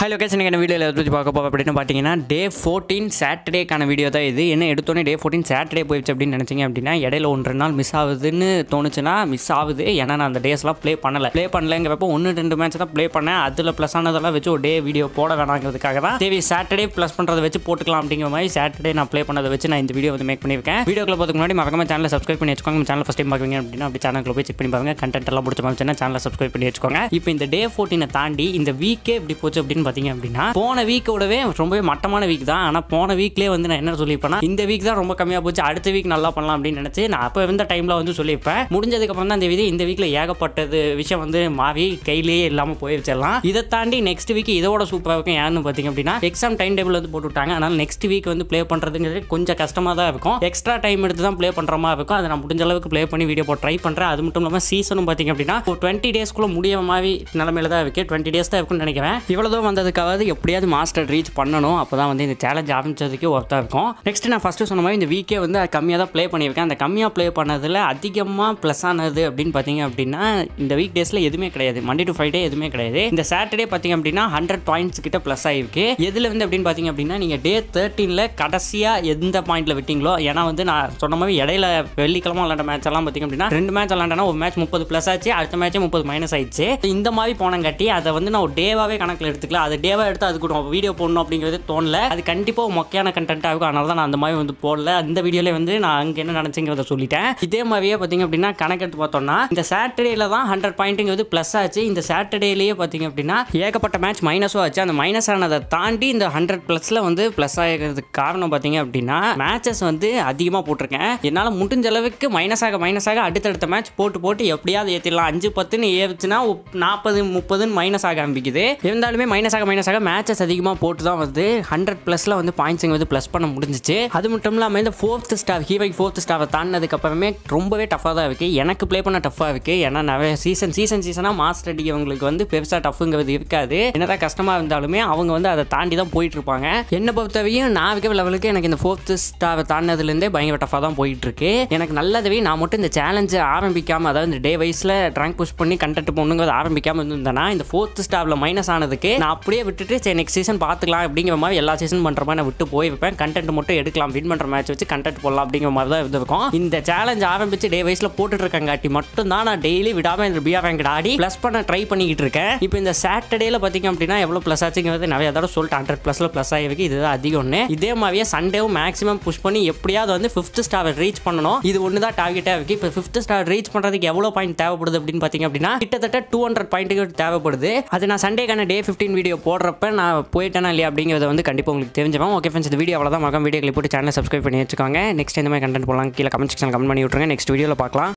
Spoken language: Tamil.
ஹலோ கேஸ் நீங்கள் வீடியோவில் எதை பற்றி பார்க்க போகிறோம் அப்படின்னு பார்த்தீங்கன்னா டே ஃபோர்டீன் சாட்டர்டேக்கான வீடியோ தான் இது என்ன எடுத்தோன்னே டே ஃபோர்டீன் சாட்டர்டே போயிடுச்சு அப்படின்னு நினச்சிங்க அப்படின்னா இடையில ஒன்று நாள் மிஸ் ஆகுதுன்னு தோணுச்சுன்னா மிஸ் ஆகுது ஏன்னா நான் அந்த டேஸ்லாம் ப்ளே பண்ணலை ப்ளே பண்ணலங்கிறப்ப ஒன்று ரெண்டு மேட்ச் தான் ப்ளே பண்ணேன் அதில் ப்ளஸ் ஆனதெல்லாம் வச்சு ஒரு டே வீடியோ போட வேணாங்கிறதுக்காக தான் தேவி சாட்டர்டே ப்ளஸ் பண்ணுறதை வச்சு போட்டுக்கலாம் அப்படிங்கிற மாதிரி சாட்டர்டே நான் ப்ளே பண்ணதை வச்சு நான் இந்த வீடியோ வந்து மேக் பண்ணியிருக்கேன் வீடியோக்குள்ள போதுக்கு முன்னாடி மறக்காம சேனலை சப்ஸ்கிரைப் பண்ணி வச்சுக்கோங்க சேனல் ஃபஸ்ட் டைம் பார்க்குறீங்க அப்படின்னா அப்படி சேனலுக்குள்ள போய் செக் பண்ணி பாருங்க கண்டென்ட் எல்லாம் பிடிச்ச மாதிரி சேனலை சப்ஸ்கிரைப் பண்ணி வச்சுக்கோங்க இப்போ இந்த டே ஃபோர்டீனை தாண்டி இந்த வீக்கே எப்படி போச்சு அப்படின்னு பார்த்தீங்க அப்படின்னா போன வீக்கோடவே ரொம்பவே மட்டமான வீக் தான் ஆனால் போன வீக்லேயே வந்து நான் என்ன சொல்லியிருப்பேன்னா இந்த வீக் தான் ரொம்ப கம்மியாக போச்சு அடுத்த வீக் நல்லா பண்ணலாம் அப்படின்னு நினச்சி நான் அப்போ இருந்த டைமில் வந்து சொல்லியிருப்பேன் முடிஞ்சதுக்கப்புறம் தான் இந்த வீதி இந்த வீக்கில் ஏகப்பட்டது விஷயம் வந்து மாறி கையிலேயே இல்லாமல் போயிடுச்சிடலாம் இதை தாண்டி நெக்ஸ்ட் வீக் இதோட சூப்பராக இருக்கும் ஏன்னு பார்த்தீங்க அப்படின்னா எக்ஸாம் டைம் டேபிள் வந்து போட்டு விட்டாங்க அதனால் நெக்ஸ்ட் வீக் வந்து ப்ளே பண்ணுறதுங்கிறது கொஞ்சம் கஷ்டமாக தான் இருக்கும் எக்ஸ்ட்ரா டைம் எடுத்து தான் ப்ளே பண்ணுற மாதிரி இருக்கும் அதை நான் முடிஞ்ச அளவுக்கு ப்ளே பண்ணி வீடியோ போட்டு ட்ரை பண்ணுறேன் அது மட்டும் இல்லாமல் சீசனும் பார்த்தீங்க அப்படின்னா ஒரு டுவெண்ட்டி டேஸ்க்குள்ளே முடிய மாதிரி நிலமையில தான் இருக்கு டுவெண்ட்டி டேஸ் தான் இருக்கும்னு நினைக்கிறேன் இவ்வளோ வந்ததுக்காவது எப்படியாவது மாஸ்டர் ரீச் பண்ணணும் அப்போ தான் வந்து இந்த சேலஞ்ச் ஆரம்பிச்சதுக்கு ஒர்த்தாக இருக்கும் நெக்ஸ்ட் நான் ஃபஸ்ட்டு சொன்ன மாதிரி இந்த வீக்கே வந்து கம்மியாக தான் ப்ளே பண்ணியிருக்கேன் அந்த கம்மியாக ப்ளே பண்ணதில் அதிகமாக ப்ளஸ் ஆனது அப்படின்னு பார்த்தீங்க அப்படின்னா இந்த வீக் டேஸில் எதுவுமே கிடையாது மண்டே டு ஃப்ரைடே எதுவுமே கிடையாது இந்த சாட்டர்டே பார்த்தீங்க அப்படின்னா ஹண்ட்ரட் பாயிண்ட்ஸ் கிட்ட ப்ளஸ் ஆகிருக்கு எதில் வந்து அப்படின்னு பார்த்தீங்க அப்படின்னா நீங்கள் டே தேர்ட்டீனில் கடைசியாக எந்த பாயிண்ட்டில் விட்டீங்களோ ஏன்னா வந்து நான் சொன்ன மாதிரி இடையில வெள்ளிக்கிழமை விளாண்ட மேட்ச் எல்லாம் பார்த்தீங்க அப்படின்னா ரெண்டு மேட்ச் விளாண்டனா ஒரு மேட்ச் முப்பது ப்ளஸ் ஆச்சு அடுத்த மேட்ச்சே முப்பது மைனஸ் ஆயிடுச்சு இந்த மாதிரி போனங்காட்டி அதை வந்து நான் ஒரு டேவாகவே கணக்கில் எடுத்துக்கல அது டேவாக எடுத்து அதுக்கு வீடியோ போடணும் அப்படிங்கிறது தோணல அது கண்டிப்பாக ஒரு மொக்கையான கண்டென்ட்டாக இருக்கும் அதனால தான் நான் அந்த மாதிரி வந்து போடல அந்த வீடியோலேயே வந்து நான் அங்கே என்ன நினச்சிங்கிறத சொல்லிட்டேன் இதே மாதிரியே பார்த்தீங்க அப்படின்னா கணக்கெடுத்து பார்த்தோம்னா இந்த சாட்டர்டேல தான் ஹண்ட்ரட் பாயிண்ட்டுங்கிறது ப்ளஸ் ஆச்சு இந்த சாட்டர்டேலேயே பார்த்தீங்க அப்படின்னா ஏகப்பட்ட மேட்ச் மைனஸும் ஆச்சு அந்த மைனஸ் ஆனதை தாண்டி இந்த ஹண்ட்ரட் ப்ளஸில் வந்து ப்ளஸ் ஆகிறதுக்கு காரணம் பார்த்தீங்க அப்படின்னா மேட்சஸ் வந்து அதிகமாக போட்டிருக்கேன் என்னால் முடிஞ்ச அளவுக்கு மைனஸ் ஆக மைனஸ் ஆக அடுத்தடுத்த மேட்ச் போட்டு போட்டு எப்படியாவது ஏற்றிடலாம் அஞ்சு பத்துன்னு ஏறுச்சுன்னா நாற்பது முப்பதுன்னு மைனஸ் ஆக ஆரம்பிக்குது இருந்தாலுமே மைனஸ் ஆக மைனஸ் ஆக மேட்சஸ் அதிகமாக போட்டு தான் வந்து ஹண்ட்ரட் ப்ளஸில் வந்து பாயிண்ட்ஸிங் வந்து ப்ளஸ் பண்ண முடிஞ்சிச்சு அது மட்டும் இல்லாமல் இந்த ஃபோர்த் ஸ்டார் ஹீரோக்கு ஃபோர்த் ஸ்டாரை தாண்டினதுக்கு அப்புறமே ரொம்பவே டஃப்பாக தான் இருக்குது எனக்கு ப்ளே பண்ண டஃப்பாக இருக்குது ஏன்னா நிறைய சீசன் சீசன் சீசனாக மாஸ்டர் அடிக்கிறவங்களுக்கு வந்து பெருசாக டஃப்புங்கிறது இருக்காது என்னதான் கஷ்டமாக இருந்தாலுமே அவங்க வந்து அதை தாண்டி தான் போயிட்டு இருப்பாங்க என்னை பொறுத்தவரையும் நான் விற்க லெவலுக்கு எனக்கு இந்த ஃபோர்த் ஸ்டாரை தாண்டினதுலேருந்தே பயங்கர டஃபாக தான் போயிட்டு இருக்கு எனக்கு நல்லதவே நான் மட்டும் இந்த சேலஞ்சை ஆரம்பிக்காமல் அதாவது இந்த டே வைஸில் ட்ராங்க் புஷ் பண்ணி கண்டென்ட் பண்ணுங்கிறது ஆரம்பிக்காமல் இருந்தேன்னா இந்த ஃபோர்த் ஸ்டாரில் மைனஸ் ஆனதுக்கு நான் அப்படியே விட்டுட்டு சரி நெக்ஸ்ட் சீசன் பார்த்துக்கலாம் அப்படிங்கிற மாதிரி எல்லா சீசன் பண்ணுற மாதிரி நான் விட்டு போயிருப்பேன் கண்டென்ட் மட்டும் எடுக்கலாம் வின் பண்ணுற மேட்ச் வச்சு கண்டென்ட் போடலாம் அப்படிங்கிற மாதிரி தான் இருந்திருக்கும் இந்த சேலஞ்ச் ஆரம்பிச்சு டே வைஸில் போட்டுட்டு இருக்கங்காட்டி மட்டும் தான் நான் டெய்லி விடாமல் இந்த பிஆர் ரேங்க் ஆடி ப்ளஸ் பண்ண ட்ரை பண்ணிக்கிட்டு இருக்கேன் இப்போ இந்த சாட்டர்டேல பார்த்தீங்க அப்படின்னா எவ்வளோ ப்ளஸ் ஆச்சுங்கிறது நிறைய தடவை சொல்லிட்டு ஹண்ட்ரட் ப்ளஸில் ப்ளஸ் ஆகிருக்கு இதுதான் அதிகம்னு இதே மாதிரியே சண்டேவும் மேக்ஸிமம் புஷ் பண்ணி எப்படியாவது வந்து ஃபிஃப்த் ஸ்டார் ரீச் பண்ணணும் இது ஒன்று தான் டார்கெட்டாக இருக்குது இப்போ ஃபிஃப்த் ஸ்டார் ரீச் பண்ணுறதுக்கு எவ்வளோ பாயிண்ட் தேவைப்படுது அப்படின்னு பார்த்தீங்க அப்படின்னா கிட்டத்தட்ட டூ ஹண்ட்ரட் பாயிண்ட்டுக்கு தேவைப்படுது அது நான் சண்டேக்கான டே ஃபிஃப்டீன் வீடியோ போடுறப்ப நான் போயிட்டேனா இல்லையா அப்படிங்கிறத வந்து கண்டிப்பாக உங்களுக்கு தெரிஞ்சுவேன் ஓகே ஃப்ரெண்ட்ஸ் இந்த வீடியோ அவ்வளோதான் மகம் வீடியோ போட்டு சேனல் சப்ஸ்கிரைப் பண்ணி வச்சுக்கோங்க நெக்ஸ்ட் இந்த மாதிரி கண்டென்ட் போடலாம் கீழே கமெண்ட் செக்ஷன் கமெண்ட் பண்ணி விட்ருங்க நெக்ஸ்ட் வீடியோவில் பார்க்கலாம்